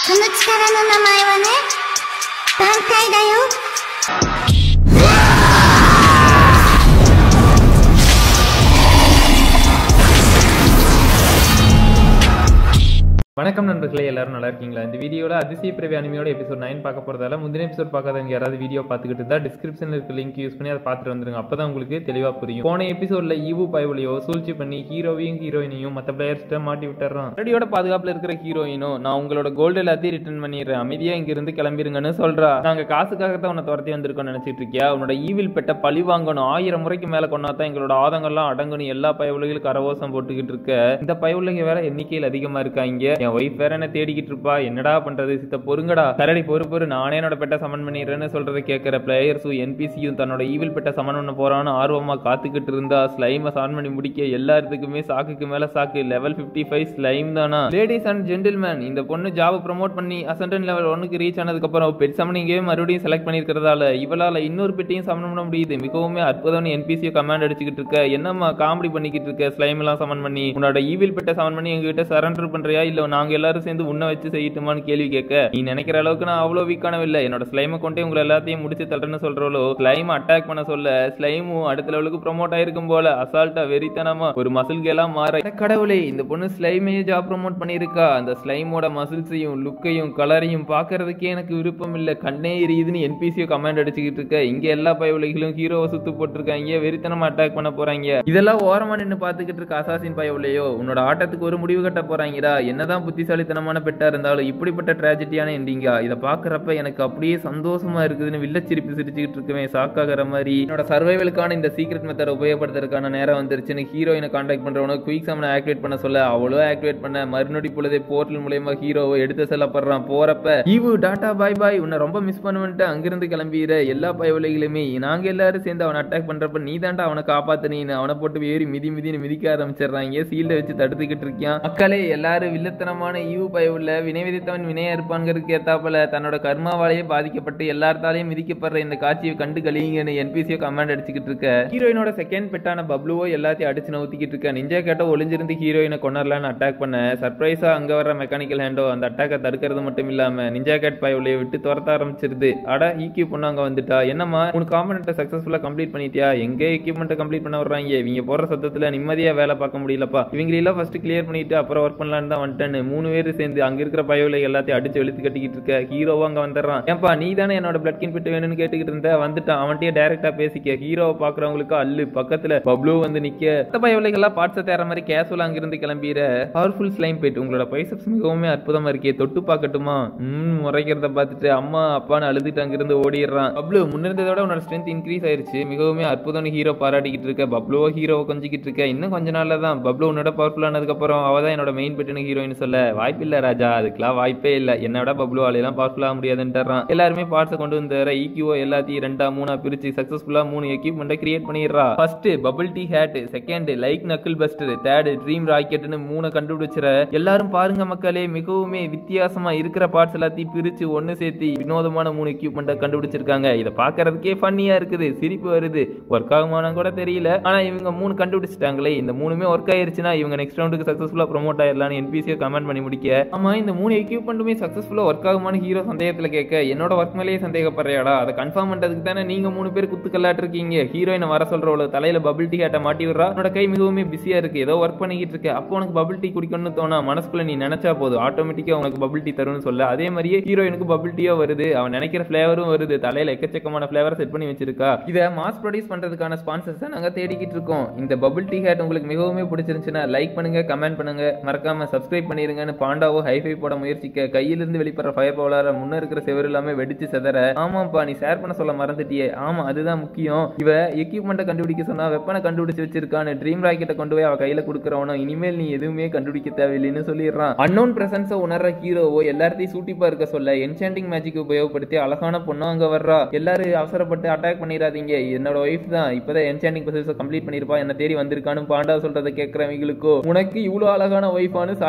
その力の名前はね、団体だよ。 வணக்கம் நண்பர்களே எல்லாரும் நல்லா இருக்கீங்களா இந்த வீடியோல அதிசய பிறவி அனிமையோட எபிசோட் நைன் பார்க்க போறதால முந்தின எபிசோட் பார்க்காதவங்க யாராவது வீடியோ பார்த்துக்கிட்டு இருந்தா டிஸ்கிரிப்ஷன்ல இருக்க லிங்க் யூஸ் பண்ணி அதை பார்த்துட்டு வந்துருங்க அப்பதான் உங்களுக்கு தெளிவா புரியும் போன எபிசோட்ல ஈவு பயவுலையோ சூழ்ச்சி பண்ணி ஹீரோவையும் ஹீரோயினையும் மத்த பிளேயர்ஸ்ட மாட்டி விட்டுறான் ரெடியோட பாதுகாப்புல இருக்கிற ஹீரோயினும் நான் உங்களோட கோல்டு எல்லாத்தையும் ரிட்டர்ன் பண்ணிடுறேன் அமைதியா இங்க இருந்து கிளம்பிருங்கன்னு சொல்றா நாங்க காசுக்காகத்தான் உன்னை துரத்தி வந்திருக்கோம்னு நினைச்சிட்டு இருக்கியா உன்னோட ஈவில் பெட்ட பழி வாங்கணும் ஆயிரம் முறைக்கு மேல கொண்டாதான் எங்களோட ஆதங்கம்லாம் அடங்கணும் எல்லா பயவுலைகளுக்கு அரவோசம் போட்டுக்கிட்டு இருக்க இந்த பயவுலைங்க வேற எண்ணிக்கையில் அதிகமா இருக்காங்க என் ஒய்ஃப் வேற என்ன தேடிக்கிட்டு இருப்பா என்னடா பண்றது சித்த பொறுங்கடா கரடி பொறு பொறு நானே என்னோட பெட்ட சமன் பண்ணிடுறேன்னு சொல்றதை கேட்கிற பிளேயர்ஸும் என்பிசியும் தன்னோட ஈவில் பெட்ட சமன் பண்ண போறான்னு ஆர்வமா காத்துக்கிட்டு இருந்தா ஸ்லைமை சான் பண்ணி முடிக்க எல்லாத்துக்குமே சாக்குக்கு மேல சாக்கு லெவல் 55 ஃபைவ் ஸ்லைம் தானா லேடிஸ் அண்ட் ஜென்டில்மேன் இந்த பொண்ணு ஜாப் ப்ரோமோட் பண்ணி அசன்டன் லெவல் ஒன்னுக்கு ரீச் ஆனதுக்கு அப்புறம் பெட் சமனிங்கே மறுபடியும் செலக்ட் பண்ணிருக்கிறதால இவளால இன்னொரு பெட்டையும் சமன் பண்ண முடியுது மிகவும் அற்புதம்னு என்பிசியை கமாண்ட் அடிச்சுக்கிட்டு இருக்க என்னம்மா காமெடி பண்ணிக்கிட்டு இருக்க ஸ்லைம் எல்லாம் சமன் பண்ணி உன்னோட ஈவில் பெட்ட சமன் பண்ணி எங்ககிட்ட சரண்டர் பண்றியா இல்ல நாங்க எல்லாரும் சேர்ந்து உன்னை வச்சு செய்யட்டுமான்னு கேள்வி கேட்க நீ நினைக்கிற அளவுக்கு நான் அவ்வளவு வீக்கானவில்லை என்னோட ஸ்லைமை கொண்டே உங்களை எல்லாத்தையும் முடிச்சு தள்ளுறேன்னு சொல்றவளோ ஸ்லைம் அட்டாக் பண்ண சொல்ல ஸ்லைமும் அடுத்த லெவலுக்கு ப்ரோமோட் ஆயிருக்கும் போல அசால்ட்டா வெறித்தனமா ஒரு மசில் எல்லாம் மாற அட கடவுளே இந்த பொண்ணு ஸ்லைமையே ஜாப் ப்ரோமோட் பண்ணியிருக்கா அந்த ஸ்லைமோட மசில்ஸையும் லுக்கையும் கலரையும் பார்க்கறதுக்கே எனக்கு விருப்பம் இல்ல கண்ணே எரியுதுன்னு என்பிசியோ கமாண்ட் அடிச்சுக்கிட்டு இருக்க இங்க எல்லா பயவுலைகளும் ஹீரோவை சுத்து போட்டிருக்காங்க வெறித்தனமா அட்டாக் பண்ண போறாங்க இதெல்லாம் ஓரமா நின்னு பாத்துக்கிட்டு இருக்க அசாசின் பயவுலையோ உன்னோட ஆட்டத்துக்கு ஒரு முடிவு கட்ட போறாங்கடா என்னதான் புத்திசாலித்தனமான பெட்டா இருந்தாலும் இப்படிப்பட்ட ட்ராஜடியான எண்டிங்கா இதை பாக்குறப்ப எனக்கு அப்படியே சந்தோஷமா இருக்குதுன்னு வில்ல சிரிப்பு சிரிச்சுக்கிட்டு இருக்குமே சாக்காகிற மாதிரி என்னோட சர்வைவலுக்கான இந்த சீக்ரெட் மெத்தட் உபயோகப்படுத்துறதுக்கான நேரம் வந்துருச்சுன்னு ஹீரோயினை காண்டாக்ட் பண்றவன குயிக் சமனை ஆக்டிவேட் பண்ண சொல்ல அவ்வளோ ஆக்டிவேட் பண்ண மறுநொடி பொழுதே போர்ட்டல் மூலயமா ஹீரோவை எடுத்து செல்லப்படுறான் போறப்ப ஈவு டாடா பாய் பாய் உன்னை ரொம்ப மிஸ் பண்ணுவேன்ட்டு அங்கிருந்து கிளம்பிடுற எல்லா பயவிலைகளுமே நாங்க எல்லாரும் சேர்ந்து அவனை அட்டாக் பண்றப்ப நீ தாண்டா அவனை காப்பாத்துனீன்னு அவனை போட்டு ஏறி மிதி மிதின்னு மிதிக்க ஆரம்பிச்சிடுறாங்க சீல்டை வச்சு தடுத்துக்கிட்டு இருக்கான் மக்களே எல்லாரும் வில்லத்தனமான ஈவு பயவுள்ள வினை விதித்தவன் வினையா இருப்பான்ங்கிறதுக்கு ஏத்தாப்புல தன்னோட கர்மாவாலேயே பாதிக்கப்பட்டு எல்லாத்தாலையும் மிதிக்கப்படுற இந்த காட்சியை கண்டு கழியுங்கன்னு என்பிசியோ கமாண்ட் அடிச்சுக்கிட்டு இருக்க ஹீரோயினோட செகண்ட் பெட்டான பப்ளுவோ எல்லாத்தையும் அடிச்சு நவுத்திக்கிட்டு இருக்க நிஞ்சா கேட்ட ஒளிஞ்சிருந்து ஹீரோயினை கொண்டாடலான்னு அட்டாக் பண்ண சர்ப்ரைஸா அங்க வர மெக்கானிக்கல் ஹேண்டோ அந்த அட்டாக்கை தடுக்கிறது மட்டும் இல்லாம நிஞ்சா கேட் பயவுலைய விட்டு துரத்த ஆரம்பிச்சிருது அட ஈக்யூ பொண்ணு அங்க வந்துட்டா என்னம்மா உன் காம்பனண்ட்டை சக்சஸ்ஃபுல்லா கம்ப்ளீட் பண்ணிட்டியா எங்க எக்யூப்மெண்ட்டை கம்ப்ளீட் பண்ண வர்றாங்க இவங்க போற சத்தத்துல நிம்மதியா வேலை பார்க்க முடியலப்பா இவங்களெல்லாம் ஃபர்ஸ்ட் கிளியர் பண்ணிட்டு அப்புறம் ஒர்க் பண்ணலான்னு தான் வந்துட்டேன்னு மூணு பேர் சேர்ந்து அங்க இருக்கிற பயவுல எல்லாத்தையும் அடிச்சு வெளுத்து கட்டிக்கிட்டு இருக்க ஹீரோவா அங்க வந்துடுறான் ஏன்பா நீ தானே என்னோட பிளட் கின் பிட்டு வேணும்னு கேட்டுக்கிட்டு இருந்த வந்துட்டான் அவன்கிட்டயே டைரக்டா பேசிக்க ஹீரோவை பாக்குறவங்களுக்கு அல்லு பக்கத்துல பப்ளூ வந்து நிக்க மத்த பயவுலைகள்லாம் பார்ட்ஸை தேற மாதிரி கேஷுவலா அங்கிருந்து கிளம்பிற பவர்ஃபுல் ஸ்லைம் பெட் உங்களோட பைசப்ஸ் மிகவும் அற்புதமா இருக்கே தொட்டு பார்க்கட்டுமா ம் முறைக்கிறத பார்த்துட்டு அம்மா அப்பான்னு அழுதுட்டு அங்கிருந்து ஓடிடுறான் பப்ளு முன்னிருந்ததை விட உன்னோட ஸ்ட்ரென்த் இன்க்ரீஸ் ஆயிருச்சு மிகவும் அற்புதம்னு ஹீரோ பாராட்டிக்கிட்டு இருக்க பப்ளுவோ ஹீரோவை கொஞ்சிக்கிட்டு இருக்க இன்னும் கொஞ்ச நாள்ல தான் பப்ளு உன்னோட பவர்ஃபுல் ஆனதுக்கு அப்புறம் அவ தான் என்னோட மெயின் பெட்டுன்னு ஹீரோயின் சொல்ல வாய்ப்பில்லை ராஜா அதுக்கெல்லாம் வாய்ப்பே இல்லை என்னை விட பப்ளு ஆலையெல்லாம் பவர்ஃபுல் ஆக முடியாதுன்றான் எல்லாருமே பார்ட்ஸை கொண்டு வந்து ஈக்யூஓ எல்லாத்தையும் ரெண்டா மூணா பிரிச்சு சக்சஸ்ஃபுல்லா மூணு எக்யூப்மெண்ட்டை கிரியேட் பண்ணிடுறா first bubble tea hat second like knuckle buster third dream ராக்கெட்னு மூணு கண்டுபிடிச்சிற எல்லாரும் பாருங்க மக்களே மிகவுமே வித்தியாசமா இருக்கிற பார்ட்ஸ் எல்லாத்தையும் பிரிச்சு ஒன்னு சேர்த்து வினோதமான மூணு எக்யூப்மெண்ட்டை கண்டுபிடிச்சிருக்காங்க இதை பார்க்கறதுக்கே ஃபன்னியா இருக்குது சிரிப்பு வருது ஒர்க் ஆகுமானு கூட தெரியல ஆனா இவங்க மூணு கண்டுபிடிச்சிட்டாங்களே இந்த மூணுமே ஒர்க் ஆயிருச்சுன்னா இவங்க நெக்ஸ்ட் ரவுண்டுக்கு சக்சஸ்ஃபுல்லா ப்ரோமோட் ஆயிடலாம்னு என்பிசியை கமெண்ட் பண்ணி முடிக்க ஆமா இந்த மூணு எக்யூப்மெண்ட்டுமே சக்சஸ்ஃபுல்லா ஒர்க் ஆகுமான்னு ஹீரோ சந்தேகத்துல கேட்க என்னோட ஒர்க் மேலேயே சந்தேகப்படுறியாடா அதை கன்ஃபார்ம் பண்றதுக்கு தானே நீங்க மூணு பேர் குத்துக்கல்லாட்டு இருக்கீங்க ஹீரோயினை வர சொல்றவள தலையில பபிள் டீ ஹேட்டை மாட்டி விடுறா உன்னோட கை மிகவும் பிஸியா இருக்கு ஏதோ ஒர்க் பண்ணிக்கிட்டு இருக்கு அப்போ உனக்கு பபிள் டீ குடிக்கணும்னு தோணா மனசுக்குள்ள நீ நினைச்சா போதும் ஆட்டோமேட்டிக்கா உனக்கு பபிள் டீ தரும்னு சொல்ல அதே மாதிரியே ஹீரோயினுக்கு பபிள் டீயோ வருது அவன் நினைக்கிற ஃபிளேவரும் வருது தலையில எக்கச்சக்கமான ஃபிளேவர் செட் பண்ணி வச்சிருக்கா இதை மாஸ் ப்ரொடியூஸ் பண்றதுக்கான ஸ்பான்சர்ஸ் நாங்க தேடிக்கிட்டு இருக்கோம் இந்த பபிள் டீ ஹேட் உங்களுக்கு மிகவும் பிடிச்சிருந்துச்சுன்னா லைக் பண்ணுங்க கமெண்ட் பண்ணுங்க மறக்காம சப்ஸ்கிரைப் பண்ணிருங்கன்னு பாண்டாவோ ஹைஃபை போட முயற்சிக்க கையிலிருந்து வெளிப்படுற ஃபயர் பவுலார முன்ன இருக்கிற செவர் எல்லாமே வெடிச்சு செதற ஆமாப்பா நீ ஷேர் பண்ண சொல்ல மறந்துட்டியே ஆமா அதுதான் முக்கியம் இவ எக்யூப்மெண்ட்டை கண்டுபிடிக்க சொன்னா வெப்பனை கண்டுபிடிச்சு வச்சிருக்கான்னு ட்ரீம் ராக்கெட்டை கொண்டு போய் அவ கையில கொடுக்குறவனோ இனிமேல் நீ எதுவுமே கண்டுபிடிக்க தேவையில்லைன்னு சொல்லிடுறான் அன்னோன் பிரசன்ஸை உணர்ற ஹீரோவோ எல்லாத்தையும் சூட்டிப்பா இருக்க சொல்ல என்சாண்டிங் மேஜிக் உபயோகப்படுத்தி அழகான பொண்ணும் அங்க வர்றா எல்லாரும் அவசரப்பட்டு அட்டாக் பண்ணிடாதீங்க என்னோட ஒய்ஃப் தான் இப்பதான் என்சாண்டிங் ப்ரொசஸ் கம்ப்ளீட் பண்ணிருப்பா என்ன தேடி வந்திருக்கான்னு பாண்டா சொல்றதை கேட்கறவங்களுக்கோ உனக்கு இவ்வளவு அழகான ஒய்ஃபானு சாக்குக்கு மேல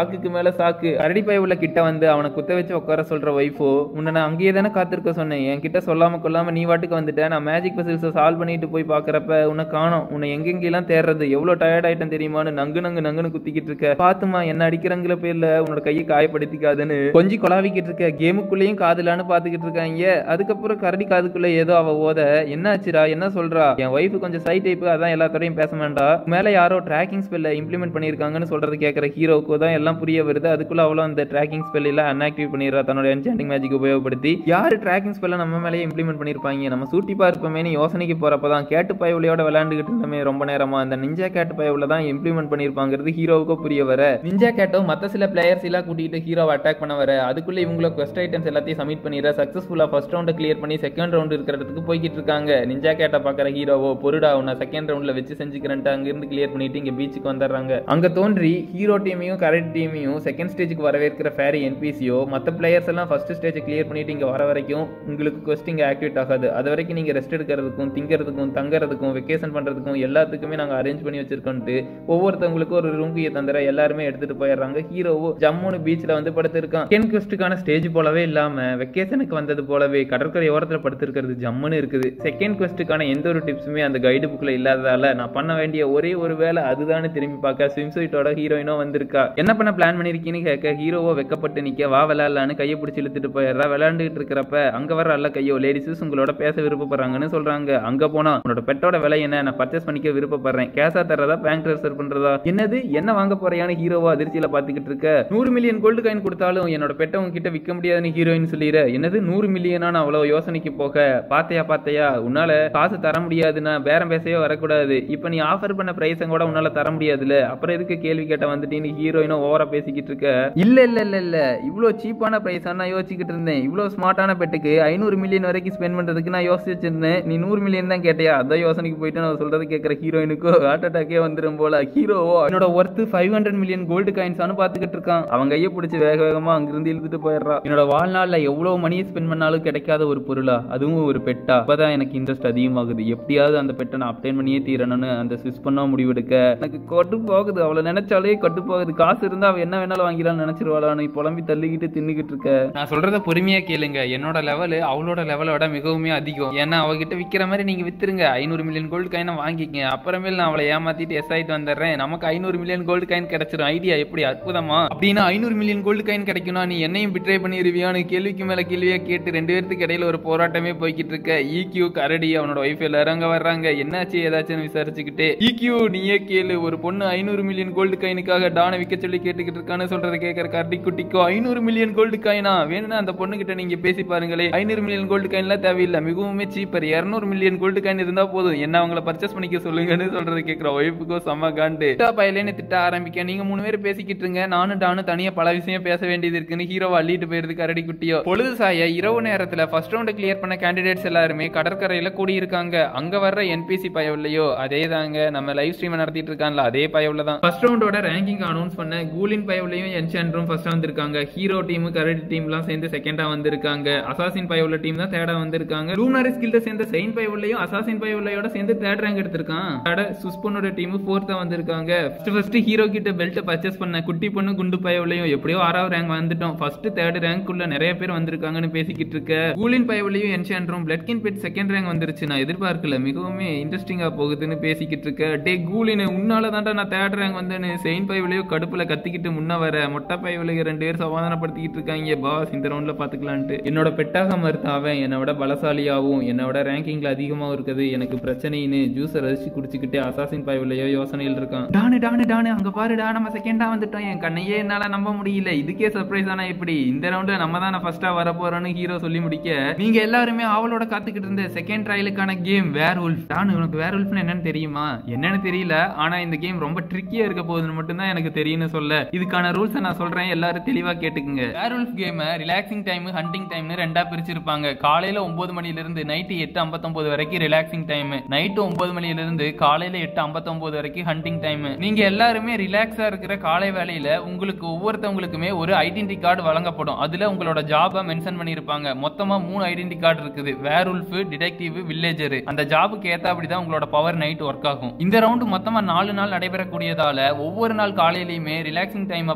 சாக்கு கரடி பய உள்ள கிட்ட வந்து அவனை குத்த வச்சு உட்கார சொல்ற ஒய்ஃபோ உன்னை நான் அங்கேயே தானே காத்திருக்க சொன்னேன் என் கிட்ட சொல்லாம கொள்ளாம நீ வாட்டுக்கு வந்துட்டேன் நான் மேஜிக் பசில்ஸை சால்வ் பண்ணிட்டு போய் பாக்குறப்ப உன்னை காணோம் உன்னை எங்கெங்கெல்லாம் தேடுறது எவ்வளவு டயர்ட் ஆயிட்டம் தெரியுமான்னு நங்கு நங்கு நங்குன்னு குத்திக்கிட்டு இருக்க பாத்துமா என்ன அடிக்கிறங்கிற பேர்ல உன்னோட கையை காயப்படுத்திக்காதுன்னு கொஞ்சி கொலாவிக்கிட்டு இருக்க கேமுக்குள்ளேயும் காதுலான்னு பாத்துக்கிட்டு இருக்காங்க அதுக்கப்புறம் கரடி காதுக்குள்ள ஏதோ அவ ஓத என்ன ஆச்சுடா என்ன சொல்றா என் ஒய்ஃபு கொஞ்சம் சை டைப் அதான் எல்லாத்தோடையும் பேச வேண்டாம் மேல யாரோ ட்ராக்கிங் ஸ்பெல்ல இம்ப்ளிமெண்ட் பண்ணிருக்காங்கன்னு சொல்றது கேட்கற ஹீரோவுக்கு தான் எல்லாம் புரிய வருது அதுக்குள்ள அவ்வளோ அந்த ட்ராக்கிங் ஸ்பெல் எல்லாம் அன்ஆக்டிவ் பண்ணிடுறா தன்னோட என்சாண்டிங் மேஜிக் உபயோகப்படுத்தி யாரு ட்ராக்கிங் ஸ்பெல்ல நம்ம மேலேயே இம்ப்ளிமெண்ட் பண்ணிருப்பாங்க நம்ம சூட்டிப்பா இருப்போமேனு யோசனைக்கு போறப்பதான் கேட்டு பயவுலையோட விளையாண்டுகிட்டு இருந்தோமே ரொம்ப நேரமா அந்த நிஞ்சா கேட்டு பயவுல தான் இம்ப்ளிமெண்ட் பண்ணிருப்பாங்கிறது ஹீரோவுக்கு புரிய வர நிஞ்சா கேட்டோ மத்த சில பிளேயர்ஸ் எல்லாம் கூட்டிட்டு ஹீரோவை அட்டாக் பண்ண வர அதுக்குள்ள இவங்கள quest ஐட்டம்ஸ் எல்லாத்தையும் சப்மிட் பண்ணிடுற சக்சஸ்ஃபுல்லா ஃபர்ஸ்ட் ரவுண்ட் கிளியர் பண்ணி செகண்ட் ரவுண்ட் இருக்கிற இடத்துக்கு போய்கிட்டு இருக்காங்க நிஞ்சா கேட்ட பாக்குற ஹீரோவோ பொருடா உன்னை செகண்ட் ரவுண்ட்ல வச்சு செஞ்சுக்கிறேன்ட்டு அங்கிருந்து கிளியர் பண்ணிட்டு இங்க பீச்சுக்கு வந்துடுறாங்க அங்க தோன்றி ஹீரோ டீமையும் கரெக்ட் டீமையும் செகண்ட் ஸ்டேஜுக்கு வரவேற்கிற ஃபேரி என்பிசியோ மத்த பிளேயர்ஸ் எல்லாம் ஃபர்ஸ்ட் ஸ்டேஜ் கிளியர் பண்ணிட்டு இங்க வர வரைக்கும் உங்களுக்கு கொஸ்ட் இங்க ஆக்டிவேட் ஆகாது அது வரைக்கும் நீங்க ரெஸ்ட் எடுக்கிறதுக்கும் திங்கிறதுக்கும் தங்கறதுக்கும் வெக்கேஷன் பண்றதுக்கும் எல்லாத்துக்குமே நாங்க அரேஞ்ச் பண்ணி வச்சிருக்கோம்ட்டு ஒவ்வொருத்தவங்களுக்கும் ஒரு ரூம் கீயை தந்துற எல்லாருமே எடுத்துட்டு போயிடுறாங்க ஹீரோவோ ஜம்முன்னு பீச்ல வந்து படுத்திருக்கான் செகண்ட் கொஸ்டுக்கான ஸ்டேஜ் போலவே இல்லாம வெக்கேஷனுக்கு வந்தது போலவே கடற்கரை ஓரத்துல படுத்திருக்கிறது ஜம்முன்னு இருக்குது செகண்ட் கொஸ்டுக்கான எந்த ஒரு டிப்ஸுமே அந்த கைடு புக்ல இல்லாததால நான் பண்ண வேண்டிய ஒரே ஒரு வேலை அதுதான்னு திரும்பி பார்க்க ஸ்விம் சூட்டோட ஹீரோயினோ வந்திருக்கா என்ன பண்ண பிளான் பண்ணிருக்கீன்னு கேட்க ஹீரோவோ வெக்கப்பட்டு நிக்க வா விளையாடலான்னு கையை பிடிச்சி இழுத்துட்டு போயிடுறா விளையாண்டுட்டு இருக்கிறப்ப அங்க வர அல்ல கையோ லேடிஸஸ் உங்களோட பேச விருப்பப்படுறாங்கன்னு சொல்றாங்க அங்க போனா உன்னோட பெட்டோட விலை என்ன நான் பர்ச்சேஸ் பண்ணிக்க விருப்பப்படுறேன் கேஷா தர்றதா பேங்க் ட்ரான்ஸ்ஃபர் பண்றதா என்னது என்ன வாங்க போறியான்னு ஹீரோவா அதிர்ச்சியில பாத்துக்கிட்டு இருக்க நூறு மில்லியன் கோல்டு காயின் கொடுத்தாலும் என்னோட பெட்டை உங்ககிட்ட விற்க முடியாதுன்னு ஹீரோயின் சொல்லிடுற என்னது நூறு மில்லியனான அவ்வளவு யோசனைக்கு போக பாத்தையா பாத்தையா உன்னால காசு தர முடியாதுன்னா பேரம் பேசவே வரக்கூடாது இப்ப நீ ஆஃபர் பண்ண பிரைஸை கூட உன்னால தர முடியாதுல அப்புறம் எதுக்கு கேள்வி கேட்ட வந்துட்டீன்னு ஹீரோயினும் ஓவரா பேசிக்கிட்டு இருக்க இல்ல இல்ல இல்ல இல்ல இவ்வளவு சீப்பான பிரைஸ் நான் யோசிச்சுக்கிட்டு இருந்தேன் இவ்வளவு ஸ்மார்ட்டான பெட்டுக்கு ஐநூறு மில்லியன் வரைக்கும் ஸ்பெண்ட் பண்றதுக்கு நான் யோசிச்சு வச்சிருந்தேன் நீ நூறு மில்லியன் தான் கேட்டியா அதான் யோசனைக்கு போயிட்டு நான் சொல்றது கேட்கிற ஹீரோயினுக்கு ஹார்ட் அட்டாக்கே வந்துடும் போல ஹீரோவோ என்னோட worth five hundred million gold காயின்ஸானு பாத்துக்கிட்டு இருக்கான் அவன் கையை பிடிச்சி வேக வேகமா அங்கிருந்து இழுத்துட்டு போயிடுறா என்னோட வாழ்நாள்ல எவ்வளவு மணியை ஸ்பெண்ட் பண்ணாலும் கிடைக்காத ஒரு பொருளா அதுவும் ஒரு பெட்டா அப்பதான் எனக்கு இன்ட்ரெஸ்ட் அதிகமாகுது எப்படியாவது அந்த பெட்டை நான் அப்டைன் பண்ணியே தீரணும்னு அந்த ஸ்விஸ் பண்ணா முடிவெடுக்க எனக்கு கொட்டு போகுது அவளை நினைச்சாலே கட்டு போகுது காசு இருந்தா அவ என்ன வேணாலும் வாங்கிடலாம்னு நினைச்சிருவாளான்னு புலம்பி தள்ளிக்கிட்டு தின்னுக்கிட்டு இருக்க நான் சொல்றத பொறுமையா கேளுங்க என்னோட லெவல் அவளோட லெவலோட மிகவுமே அதிகம் ஏன்னா அவகிட்ட விக்கிற மாதிரி நீங்க வித்துருங்க ஐநூறு மில்லியன் கோல்டு காயினை வாங்கிக்கங்க அப்புறமேல் நான் அவளை ஏமாத்திட்டு எஸ் ஆயிட்டு வந்துடுறேன் நமக்கு ஐநூறு மில்லியன் கோல்டு காயின் கிடைச்சிரும் ஐடியா எப்படி அற்புதமா அப்படின்னா ஐநூறு மில்லியன் கோல்டு காயின் கிடைக்கும்னா நீ என்னையும் பிட்ரே பண்ணிருவியான்னு கேள்விக்கு மேல கேள்வியா கேட்டு ரெண்டு பேருக்கு இடையில ஒரு போராட்டமே போய்கிட்டு இருக்க ஈக்யூ கரடி அவனோட ஒய்ஃப் எல்லாரும் அங்க வர்றாங்க என்னாச்சு ஏதாச்சும் விசாரிச்சுக்கிட்டு ஈக்யூ நீயே கேளு ஒரு பொண்ணு ஐநூறு மில்லியன் கோல்டு காயினுக்காக டான விற்க சொல்லி கேட்டுக்கிட்டு இருக்கான்னு சொல்றத கேட்கற கரடி குட்டிக்கோ ஐநூறு மில்லியன் கோல்டு காயினா வேணும்னா அந்த பொண்ணு கிட்ட நீங்க பேசி பாருங்களே ஐநூறு மில்லியன் கோல்டு காயின்லாம் தேவையில்லை மிகவும் சீப்பர் இருநூறு மில்லியன் கோல்டு காயின் இருந்தா போதும் என்ன அவங்கள பர்ச்சேஸ் பண்ணிக்க சொல்லுங்கன்னு சொல்றது கேட்கிற ஒய்ஃபுக்கோ செம்ம காண்டு திட்டா பயலேன்னு திட்ட ஆரம்பிக்க நீங்க மூணு பேர் பேசிக்கிட்டு இருங்க நானும் டானு தனியா பல விஷயம் பேச வேண்டியது இருக்குன்னு ஹீரோவை அள்ளிட்டு போயிருது கரடி குட்டியோ பொழுது சாய இரவு நேரத்துல ஃபர்ஸ்ட் ரவுண்ட் கிளியர் பண்ண கேண்டிடேட்ஸ் எல்லாருமே கடற்கரையில கூடி இருக்காங்க அங்க வர்ற என்பிசி பயவுலையோ அதே தாங்க நம்ம லைவ் ஸ்ட்ரீம் நடத்திட்டு இருக்கான்ல அதே பயவுல தான் ஃபர்ஸ்ட் ரவுண்டோட ரேங்கிங் அனௌன்ஸ் பண்ண கூலின் பயவுலையும் என்சான்ட்ரும் ஃபர்ஸ்ட் வந்திருக்காங்க ஹீரோ டீம் கரடி டீம்லாம் சேர்ந்து செகண்டா வந்திருக்காங்க அசாசின் பயவுல டீம் தான் தேர்டா வந்திருக்காங்க லூனாரி ஸ்கில்ட சேர்ந்த செயின் பயவுலையும் அசாசின் பயவுலையோட சேர்ந்து தேர்ட் ரேங்க் எடுத்திருக்கான் தேர்ட் சுஸ்பனோட டீம் ஃபோர்த்தா வந்திருக்காங்க ஃபர்ஸ்ட் ஃபர்ஸ்ட் ஹீரோ கிட்ட பெல்ட் பர்ச்சேஸ் பண்ண குட்டி பொண்ணு குண்டு பயவுலையும் எப்படியோ ஆறாவது ரேங்க் வந்துட்டோம் ஃபர்ஸ்ட் தேர்ட் ரேங்க் உள்ள நிறைய பேர் வந்திருக்காங்கன்னு பேசிக்கிட்டு இருக்க கூலின் பயவுலையும் என்சான்ட்ரும் பிளட்கின் பெட் செகண்ட் ரேங்க் வந்துருச்சு நான் எதிர்பார்க்கல மிகவும் இன்ட்ரெஸ்டிங்கா போகுதுன்னு பேசிக்கிட்டு இருக்க டே கூலின் உன்னால தான்டா நான் தேர்ட் ரேங்க் வந்தேன்னு செயின் பயவுலையோ கடுப்புல கத்திக்கிட்டு முன்ன வர மொட்டை பயவுலையோ ரெண்டு பேர் சமாதானப்படுத்திக்கிட்டு இருக்காங்க பாஸ் இந்த ரவுண்ட்ல பாத்துக்கலான்ட்டு என்னோட பெட்டாக மறுத்த அவன் என்னை விட பலசாலியாகவும் என்னை விட ரேங்கிங்ல அதிகமாகவும் இருக்குது எனக்கு பிரச்சனைன்னு ஜூஸை ரசிச்சு குடிச்சுக்கிட்டே அசாசின் பயவுலையோ யோசனையில் இருக்கான் டானு டானு டானு அங்க பாருடா நம்ம செகண்டா வந்துட்டோம் என் கண்ணையே என்னால நம்ப முடியல இதுக்கே சர்ப்ரைஸ் ஆனா எப்படி இந்த ரவுண்ட்ல நம்ம தான் ஃபர்ஸ்டா வர போறோம்னு ஹீரோ சொல்லி முடிக்க நீங்க எல்லாருமே அவளோட காத்துக்கிட்டு இருந்த செகண்ட் ட்ரையலுக்கான கேம் வேர் உல்ஃப் டானு உனக்கு வேர் உல்ஃப்னு என்னன்னு தெரியுமா என்னன்னு தெரியல ஆனா இந்த கேம் ரொம்ப ட்ரிக்கியா இருக்க போகுதுன்னு மட்டும்தான் எனக்கு தெரியும்னு சொல்ல இதுக்கான ரூல்ஸ் நான் சொல்றேன் எல்லாரும் தெளிவா கேட்டுக்குங்க werewolf game relaxing time hunting டைம்னு ரெண்டா பிரிச்சிருப்பாங்க காலையில ஒன்பது மணில இருந்து நைட்டு எட்டு ஐம்பத்தொன்பது வரைக்கும் ரிலாக்ஸிங் டைம் நைட்டு ஒன்பது மணில இருந்து காலையில எட்டு ஐம்பத்தொன்பது வரைக்கும் ஹண்டிங் டைம் நீங்க எல்லாருமே ரிலாக்ஸா இருக்கிற காலை வேலையில உங்களுக்கு ஒவ்வொருத்தவங்களுக்குமே ஒரு ஐடென்டி கார்டு வழங்கப்படும் அதுல உங்களோட ஜாபை மென்ஷன் பண்ணிருப்பாங்க மொத்தமா மூணு ஐடென்டி கார்டு இருக்குது வேர் உல்ஃப் டிடெக்டிவ் வில்லேஜர் அந்த ஜாபுக்கு ஏத்தாப்படி தான் உங்களோட பவர் நைட் ஒர்க் ஆகும் இந்த ரவுண்டு மொத்தமா நாலு நாள் நடைபெறக்கூடியதால ஒவ்வொரு நாள் காலையிலயுமே ரிலாக்ஸிங் டைம்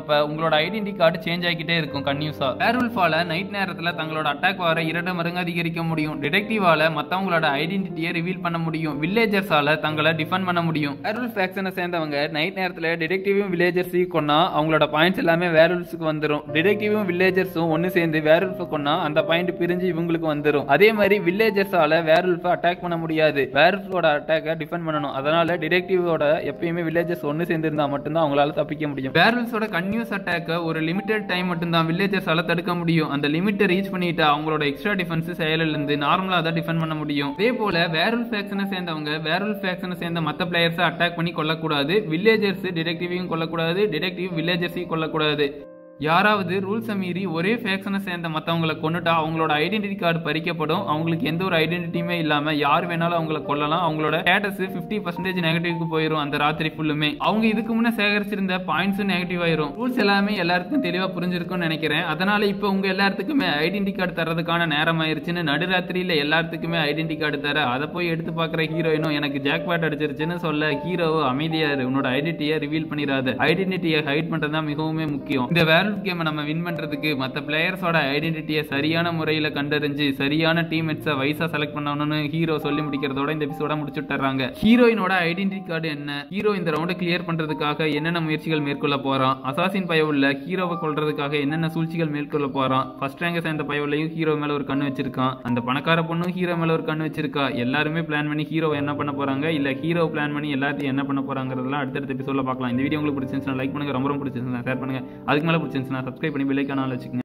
போறப்ப உங்களோட ஐடென்டி கார்டு சேஞ்ச் ஆகிக்கிட்டே இருக்கும் கன்யூஸா வேர்வல்ஃபால நைட் நேரத்துல தங்களோட அட்டாக் வர இரண்டு மடங்கு அதிகரிக்க முடியும் டிடெக்டிவால மத்தவங்களோட ஐடென்டிட்டியை ரிவீல் பண்ண முடியும் வில்லேஜர்ஸால தங்களை டிஃபெண்ட் பண்ண முடியும் வேர்வல் ஃபேக்ஷனை சேர்ந்தவங்க நைட் நேரத்துல டிடெக்டிவும் வில்லேஜர்ஸையும் கொன்னா அவங்களோட பாயிண்ட்ஸ் எல்லாமே வேர்வல்ஸுக்கு வந்துரும் டிடெக்டிவும் வில்லேஜர்ஸும் ஒன்னு சேர்ந்து வேர்வல்ஃபை கொன்னா அந்த பாயிண்ட் பிரிஞ்சு இவங்களுக்கு வந்துரும் அதே மாதிரி வில்லேஜர்ஸால வேர்வல்ஃபை அட்டாக் பண்ண முடியாது வேர்வல்ஃபோட அட்டாக்கை டிஃபெண்ட் பண்ணணும் அதனால டிடெக்டிவோட எப்பயுமே வில்லேஜர்ஸ் ஒன்னு சேர்ந்து இருந்தா மட்டும்தான் அவங்களால தப்பிக்க முடியும் வேர்வல்ஸோட கன்யூஸ் அட்டாக்கை ஒரு லிமிடெட் டைம் மட்டும்தான் வில்லேஜர்ஸால தடுக்க முடியும் அந்த லிமிட்டை ரீச் பண்ணிட்டு அவங்களோட எக்ஸ்ட்ரா டிஃபென்ஸ் செயலில் இருந்து நார்மலா அதை டிஃபெண்ட் பண்ண முடியும் அதே போல வேர்வல் ஃபேக்ஷனை சேர்ந்தவங்க வேர்வல் ஃபேக்ஷனை சேர்ந்த மத்த பிளேயர்ஸை அட்டாக் பண்ணி கொல்லக்கூடாது வில்லேஜர்ஸ் டிடெக்டிவையும் கொல்லக்கூடாது டிடெக்டிவ் வில்லேஜர்ஸையும் கொல்லக்கூடாது யாராவது ரூல்ஸை மீறி ஒரே ஃபேக்ஷனை சேர்ந்த மற்றவங்களை கொண்டுட்டா அவங்களோட ஐடென்டிட்டி கார்டு பறிக்கப்படும் அவங்களுக்கு எந்த ஒரு ஐடென்டிட்டியுமே இல்லாம யார் வேணாலும் அவங்கள கொல்லலாம் அவங்களோட ஸ்டேட்டஸ் ஃபிஃப்டி பர்சன்டேஜ் நெகட்டிவ்க்கு போயிடும் அந்த ராத்திரி ஃபுல்லுமே அவங்க இதுக்கு முன்னே சேகரிச்சிருந்த பாயிண்ட்ஸும் நெகட்டிவ் ஆயிரும் ரூல்ஸ் எல்லாமே எல்லாருக்கும் தெளிவா புரிஞ்சிருக்கும்னு நினைக்கிறேன் அதனால இப்போ உங்க எல்லாத்துக்குமே ஐடென்டி கார்டு தரதுக்கான நேரம் ஆயிருச்சுன்னு நடுராத்திரியில எல்லாத்துக்குமே ஐடென்டி கார்டு தர அதை போய் எடுத்து பார்க்குற ஹீரோயினும் எனக்கு ஜாக்பாட் அடிச்சிருச்சுன்னு சொல்ல ஹீரோவோ அமைதியா இரு உன்னோட ஐடென்டிட்டியை ரிவீல் பண்ணிடாத ஐடென்டிட்டியை ஹைட் பண்றது தான் மிகவுமே முக்கியம் இந்த வேர்ல்ட் கேமை நம்ம வின் பண்றதுக்கு மற்ற பிளேயர்ஸோட ஐடென்டிட்டியை சரியான முறையில் கண்டறிஞ்சு சரியான டீம்மேட்ஸை வைஸா செலக்ட் பண்ணணும்னு ஹீரோ சொல்லி முடிக்கிறதோட இந்த எபிசோட முடிச்சுட்டுறாங்க ஹீரோயினோட ஐடென்டிட்டி கார்டு என்ன ஹீரோ இந்த ரவுண்டை கிளியர் பண்றதுக்காக என்னென்ன முயற்சிகள் மேற்கொள்ள போறான் அசாசின் பயவுள்ள ஹீரோவை கொல்றதுக்காக என்னென்ன சூழ்ச்சிகள் மேற்கொள்ள போறான் ஃபர்ஸ்ட் ரேங்க சேர்ந்த பயவுலையும் ஹீரோ மேல ஒரு கண்ணு வச்சிருக்கான் அந்த பணக்கார பொண்ணும் ஹீரோ மேல ஒரு கண்ணு வச்சிருக்கா எல்லாருமே பிளான் பண்ணி ஹீரோவை என்ன பண்ண போறாங்க இல்ல ஹீரோ பிளான் பண்ணி எல்லாத்தையும் என்ன பண்ண போறாங்கிறதெல்லாம் அடுத்தடுத்த எபிசோட பார்க்கலாம் இந்த வீடியோ உங்களுக்கு பிடிச்சிருந்துச்சுன்னா லைக் பண்ணுங்க ரொம்ப ரொம்ப பிடிச்சிருந்துச்சுன்னா ஷேர் பண்ணுங்க அதுக்கு மேல பிடிச்சிருந்துச்சுன்னா சப்ஸ்கிரைப் பண்ணி பெல் ஐக்கான வச்சுக்கோங்க